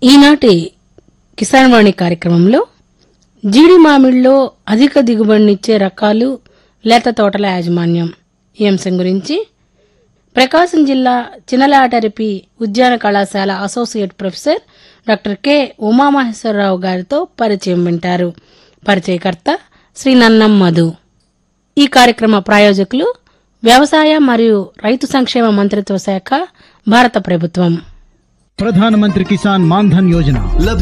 ఈనాటి కిసాన్ వాణి కార్యక్రమంలో జీడి మామిడిలో అధిక దిగుబడినిచ్చే రకాలు లేత తోటల యాజమాన్యం ఈ అంశం గురించి ప్రకాశం జిల్లా చినలాటరిపి ఉద్యాన కళాశాల associate professor doctor K Umamaheswararao గారితో పరిచయం వింటారు పరిచయకర్త శ్రీ నన్నం మధు ఈ కార్యక్రమ ప్రాయోజకులు వ్యవసాయ మరియు రైతు సంక్షేమ మంత్రిత్వ శాఖ భారత ప్రభుత్వం ప్రధానమంత్రి కిసాన్ మాన్ధన్ యోజన లభించే